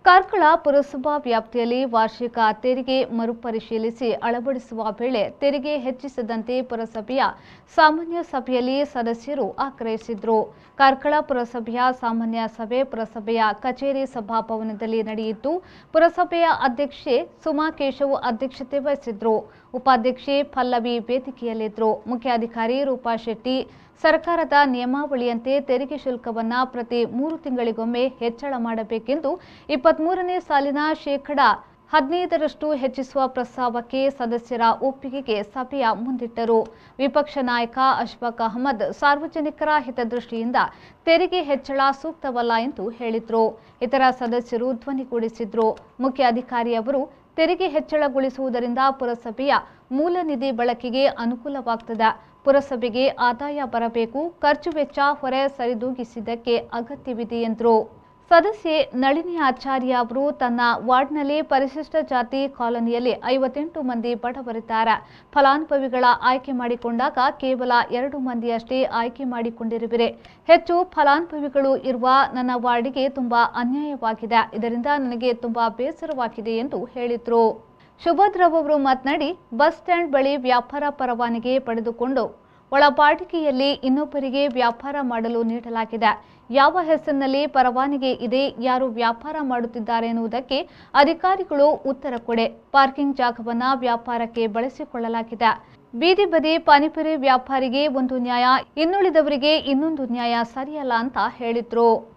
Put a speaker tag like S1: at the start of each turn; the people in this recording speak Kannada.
S1: ಕಾರ್ಕಳ ಪುರಸಭಾ ವ್ಯಾಪ್ತಿಯಲ್ಲಿ ವಾರ್ಷಿಕ ತೆರಿಗೆ ಮರುಪರಿಶೀಲಿಸಿ ಅಳವಡಿಸುವ ವೇಳೆ ತೆರಿಗೆ ಹೆಚ್ಚಿಸದಂತೆ ಪುರಸಭೆಯ ಸಾಮಾನ್ಯ ಸಭೆಯಲ್ಲಿ ಸದಸ್ಯರು ಆಗ್ರಹಿಸಿದರು ಕಾರ್ಕಳ ಪುರಸಭೆಯ ಸಾಮಾನ್ಯ ಸಭೆ ಪುರಸಭೆಯ ಕಚೇರಿ ಸಭಾಭವನದಲ್ಲಿ ನಡೆಯಿತು ಪುರಸಭೆಯ ಅಧ್ಯಕ್ಷೆ ಸುಮಾ ಕೇಶವ್ ಅಧ್ಯಕ್ಷತೆ ವಹಿಸಿದ್ರು ಉಪಾಧ್ಯಕ್ಷೆ ಪಲ್ಲವಿ ವೇದಿಕೆಯಲ್ಲಿದ್ದರು ಮುಖ್ಯಾಧಿಕಾರಿ ರೂಪಾ ಶೆಟ್ಟಿ ಸರ್ಕಾರದ ನಿಯಮಾವಳಿಯಂತೆ ತೆರಿಗೆ ಶುಲ್ಕವನ್ನ ಪ್ರತಿ ಮೂರು ತಿಂಗಳಿಗೊಮ್ಮೆ ಹೆಚ್ಚಳ ಮಾಡಬೇಕೆಂದು ಇಪ್ಪತ್ಮೂರನೇ ಸಾಲಿನ ಶೇಕಡ ಹದಿನೈದರಷ್ಟು ಹೆಚ್ಚಿಸುವ ಪ್ರಸ್ತಾವಕ್ಕೆ ಸದಸ್ಯರ ಒಪ್ಪಿಗೆಗೆ ಸಭೆಯ ಮುಂದಿಟ್ಟರು ವಿಪಕ್ಷ ನಾಯಕ ಅಶ್ಫಾಕ್ ಅಹಮದ್ ಸಾರ್ವಜನಿಕರ ಹಿತದೃಷ್ಟಿಯಿಂದ ತೆರಿಗೆ ಹೆಚ್ಚಳ ಸೂಕ್ತವಲ್ಲ ಎಂದು ಹೇಳಿದ್ರು ಇತರ ಸದಸ್ಯರು ಧ್ವನಿಗೂಡಿಸಿದ್ರು ಮುಖ್ಯ ಅಧಿಕಾರಿಯವರು ತೆರಿಗೆ ಹೆಚ್ಚಳಗೊಳಿಸುವುದರಿಂದ ಪುರಸಭೆಯ ಮೂಲ ನಿಧಿ ಬಳಕೆಗೆ ಅನುಕೂಲವಾಗ್ತದೆ ಪುರಸಭೆಗೆ ಆದಾಯ ಬರಬೇಕು ಖರ್ಚು ವೆಚ್ಚ ಹೊರೆ ಸರಿದೂಗಿಸಿದ್ದಕ್ಕೆ ಅಗತ್ಯವಿದೆ ಎಂದರು ಸದಸ್ಯೆ ನಳಿನಿ ಆಚಾರ್ಯ ಅವರು ತನ್ನ ವಾರ್ಡ್ನಲ್ಲಿ ಪರಿಶಿಷ್ಟ ಜಾತಿ ಕಾಲೋನಿಯಲ್ಲಿ ಐವತ್ತೆಂಟು ಮಂದಿ ಬಡವರಿದ್ದಾರೆ ಫಲಾನುಭವಿಗಳ ಆಯ್ಕೆ ಮಾಡಿಕೊಂಡಾಗ ಕೇವಲ ಎರಡು ಮಂದಿಯಷ್ಟೇ ಆಯ್ಕೆ ಮಾಡಿಕೊಂಡಿರುವಿರೆ ಹೆಚ್ಚು ಫಲಾನುಭವಿಗಳು ಇರುವ ನನ್ನ ವಾರ್ಡಿಗೆ ತುಂಬಾ ಅನ್ಯಾಯವಾಗಿದೆ ಇದರಿಂದ ನನಗೆ ತುಂಬಾ ಬೇಸರವಾಗಿದೆ ಎಂದು ಹೇಳಿದರು ಸುಭದ್ರವ್ ಅವರು ಮಾತನಾಡಿ ಬಸ್ ಸ್ಟ್ಯಾಂಡ್ ಬಳಿ ವ್ಯಾಪಾರ ಪರವಾನಗಿ ಪಡೆದುಕೊಂಡು ಒಳಬಾಡಿಗೆಯಲ್ಲಿ ಇನ್ನೊಬ್ಬರಿಗೆ ವ್ಯಾಪಾರ ಮಾಡಲು ನೀಡಲಾಗಿದೆ ಯಾವ ಹೆಸರಿನಲ್ಲಿ ಪರವಾನಗಿ ಇದೆ ಯಾರು ವ್ಯಾಪಾರ ಮಾಡುತ್ತಿದ್ದಾರೆ ಎನ್ನುವುದಕ್ಕೆ ಅಧಿಕಾರಿಗಳು ಉತ್ತರ ಕೊಡೆ ಪಾರ್ಕಿಂಗ್ ಜಾಗವನ್ನ ವ್ಯಾಪಾರಕ್ಕೆ ಬಳಸಿಕೊಳ್ಳಲಾಗಿದೆ ಬೀದಿ ಬದಿ ಪಾನಿಪುರಿ ವ್ಯಾಪಾರಿಗೆ ಒಂದು ನ್ಯಾಯ ಇನ್ನುಳಿದವರಿಗೆ ಇನ್ನೊಂದು ನ್ಯಾಯ ಸರಿಯಲ್ಲ ಅಂತ ಹೇಳಿದ್ರು